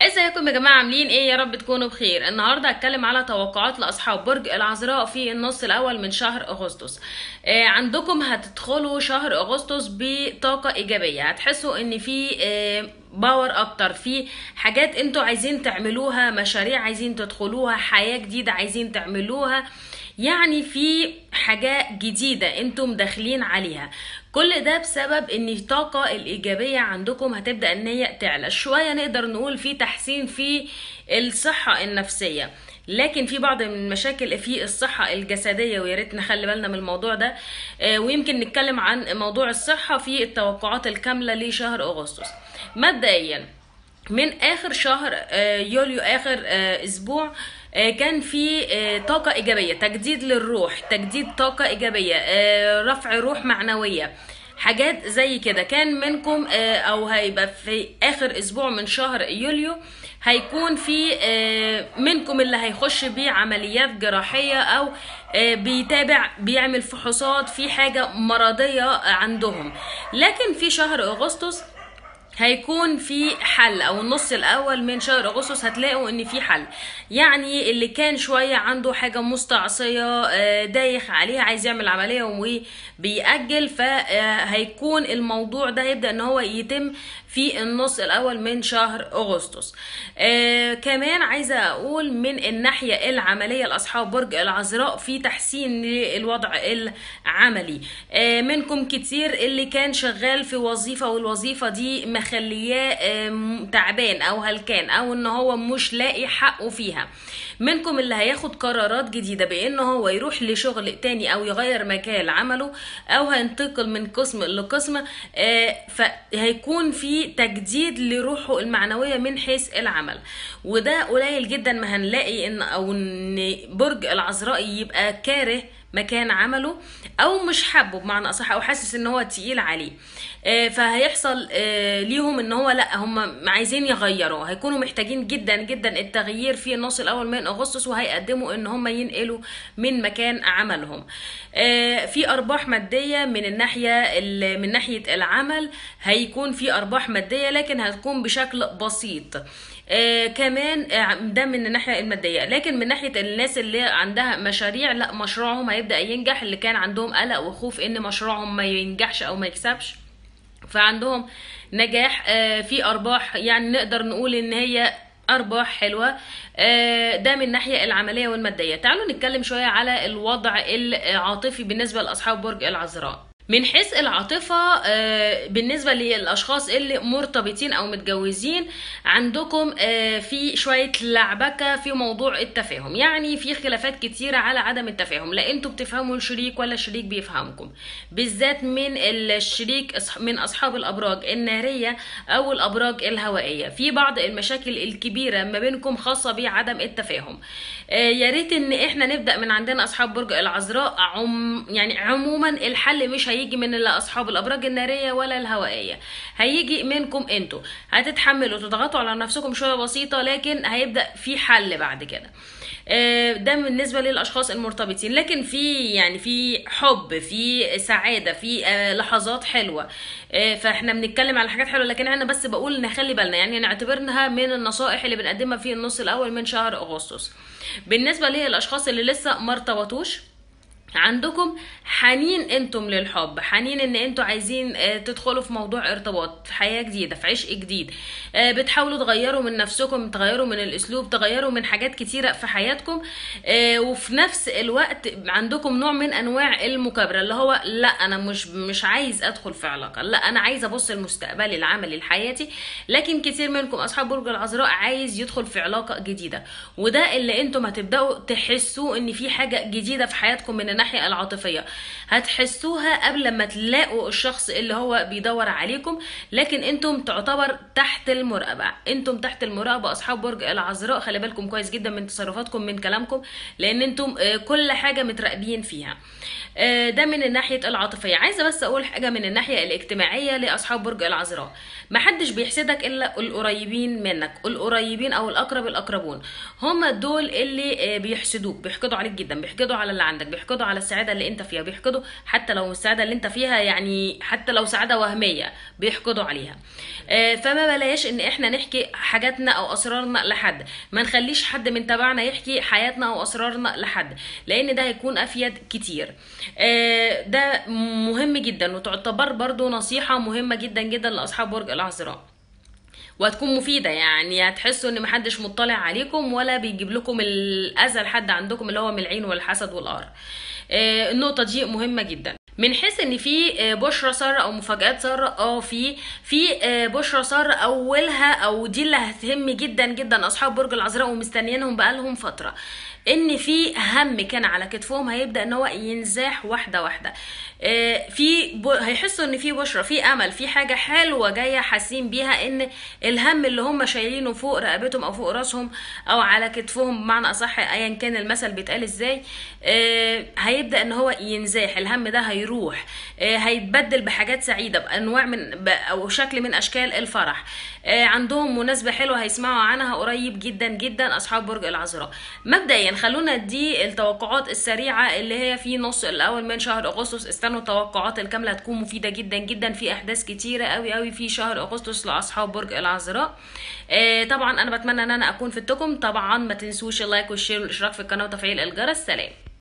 ازيكم يا جماعه عاملين ايه يا رب تكونوا بخير النهارده هتكلم على توقعات لاصحاب برج العذراء في النص الاول من شهر اغسطس آه عندكم هتدخلوا شهر اغسطس بطاقه ايجابيه هتحسوا ان في آه باور اكتر في حاجات انتوا عايزين تعملوها مشاريع عايزين تدخلوها حياه جديده عايزين تعملوها يعني في حاجات جديدة انتم داخلين عليها كل ده بسبب ان الطاقة الايجابية عندكم هتبدأ ان هي تعلى شوية نقدر نقول في تحسين في الصحة النفسية لكن في بعض من المشاكل في الصحة الجسدية ويا ريت نخلي بالنا من الموضوع ده آه، ويمكن نتكلم عن موضوع الصحة في التوقعات الكاملة لشهر أغسطس مبدئيا من اخر شهر آه، يوليو اخر آه، اسبوع آه، كان في آه، طاقة إيجابية تجديد للروح تجديد طاقة إيجابية آه، رفع روح معنوية حاجات زي كده كان منكم آه، أو هيبقى في آخر أسبوع من شهر يوليو هيكون في آه، منكم اللي هيخش بيه عمليات جراحية أو آه، بيتابع بيعمل فحوصات في حاجة مرضية عندهم لكن في شهر أغسطس هيكون في حل او النص الاول من شهر اغسطس هتلاقوا ان في حل يعني اللي كان شويه عنده حاجه مستعصيه آه، دايخ عليها عايز يعمل عمليه وبيأجل فهيكون الموضوع ده هيبدأ ان هو يتم في النص الاول من شهر اغسطس آه كمان عايزه اقول من الناحيه العمليه لاصحاب برج العذراء في تحسين للوضع العملي آه منكم كتير اللي كان شغال في وظيفه والوظيفه دي مخلياه آه تعبان او هلكان او ان هو مش لاقي حقه فيها منكم اللي هياخد قرارات جديده بان هو يروح لشغل تاني او يغير مجال عمله او هينتقل من قسم لقسم آه فهيكون في تجديد لروحه المعنويه من حيث العمل وده قليل جدا ما هنلاقي ان او ان برج العذراء يبقى كاره مكان عمله او مش حابه بمعنى اصح او حاسس ان هو تقيل عليه آه، فهيحصل آه، ليهم ان هو لا هم عايزين يغيروا هيكونوا محتاجين جدا جدا التغيير في النص الاول من اغسطس وهيقدموا ان هم ينقلوا من مكان عملهم آه، في ارباح ماديه من الناحيه ال- من ناحيه العمل هيكون في ارباح ماديه لكن هتكون بشكل بسيط آه كمان آه، ده من الناحيه الماديه لكن من ناحيه الناس اللي عندها مشاريع لا مشروعهم هيبدا ينجح اللي كان عندهم قلق وخوف ان مشروعهم ما ينجحش او ما يكسبش فعندهم نجاح آه، في ارباح يعني نقدر نقول ان هي ارباح حلوه آه، ده من الناحيه العمليه والماديه تعالوا نتكلم شويه على الوضع العاطفي بالنسبه لاصحاب برج العذراء من حيث العاطفة آه، بالنسبة للأشخاص اللي مرتبطين أو متجوزين عندكم آه، في شوية لعبكة في موضوع التفاهم يعني في خلافات كتيرة على عدم التفاهم لا انتوا بتفهموا الشريك ولا الشريك بيفهمكم بالذات من الشريك أصح- من أصحاب الأبراج النارية أو الأبراج الهوائية في بعض المشاكل الكبيرة ما بينكم خاصة بعدم التفاهم آه، يا ريت ان احنا نبدا من عندنا اصحاب برج العذراء عم يعني عموما الحل مش هيجي من لا اصحاب الابراج الناريه ولا الهوائيه هيجي منكم انتوا هتتحملوا تضغطوا على نفسكم شويه بسيطه لكن هيبدا في حل بعد كده آه، ده بالنسبه للاشخاص المرتبطين لكن في يعني في حب في سعاده في آه، لحظات حلوه آه، فاحنا بنتكلم على حاجات حلوه لكن انا بس بقول نخلي بالنا يعني نعتبرها من النصائح اللي بنقدمها في النص الاول من شهر اغسطس بالنسبه للاشخاص اللي لسه ما ارتبطوش عندكم حنين انتم للحب حنين ان انتوا عايزين آه، تدخلوا في موضوع ارتباط في حياة جديدة في عشق جديد آه، بتحاولوا تغيروا من نفسكم تغيروا من الاسلوب تغيروا من حاجات كتيرة في حياتكم آه، وفي نفس الوقت عندكم نوع من انواع المكابرة اللي هو لا انا مش مش عايز ادخل في علاقة لا انا عايز ابص لمستقبلي العملي لحياتي لكن كتير منكم اصحاب برج العذراء عايز يدخل في علاقة جديدة وده اللي انتم هتبداوا تحسوا ان في حاجة جديدة في حياتكم من الناحية العاطفية هتحسوها قبل ما تلاقوا الشخص اللي هو بيدور عليكم لكن انتم تعتبر تحت المراقبة انتم تحت المراقبة اصحاب برج العذراء خلي بالكم كويس جدا من تصرفاتكم من كلامكم لان انتم آه، كل حاجة متراقبين فيها آه، ده من الناحية العاطفية عايزة بس اقول حاجة من الناحية الاجتماعية لاصحاب برج العذراء محدش بيحسدك الا القريبين منك القريبين او الاقرب الاقربون هم دول اللي آه، بيحسدوك بيحقدوا عليك جدا بيحقدوا على اللي عندك بيحقدوا على على السعاده اللي انت فيها بيحقدوا حتى لو السعاده اللي انت فيها يعني حتى لو سعاده وهميه بيحقدوا عليها آه، فما بلاش ان احنا نحكي حاجاتنا او اسرارنا لحد ما نخليش حد من تبعنا يحكي حياتنا او اسرارنا لحد لان ده هيكون افيد كتير آه، ده مهم جدا وتعتبر برضو نصيحه مهمه جدا جدا لاصحاب برج العذراء وهتكون مفيده يعني هتحسوا ان محدش مطلع عليكم ولا بيجيب لكم الاذى لحد عندكم اللي هو من العين والحسد والقهر آه، النقطه دي مهمه جدا من حيث ان في آه، بشرى ساره او مفاجات ساره اه في في آه، بشرى ساره اولها او دي اللي هتهم جدا جدا اصحاب برج العذراء ومستنيينهم بقالهم فتره ان في هم كان على كتفهم هيبدا ان هو ينزاح واحده واحده آه، في ب... هيحسوا ان في بشرى في امل في حاجه حلوه جايه حاسين بيها ان الهم اللي هم شايلينه فوق رقبتهم او فوق راسهم او على كتفهم بمعنى اصح ايا كان المثل بيتقال ازاي آه، هيبدا ان هو ينزاح الهم ده هيروح آه، هيتبدل بحاجات سعيده بانواع من ب... او شكل من اشكال الفرح آه، عندهم مناسبه حلوه هيسمعوا عنها قريب جدا جدا اصحاب برج العذراء مبدئيا خلونا دي التوقعات السريعه اللي هي في نص الاول من شهر اغسطس استنوا التوقعات الكامله هتكون مفيده جدا جدا في احداث كتيره قوي قوي في شهر اغسطس لاصحاب برج العذراء آه، طبعا انا بتمنى ان انا اكون فدتكم طبعا ما تنسوش اللايك والشير والاشتراك في القناه وتفعيل الجرس سلام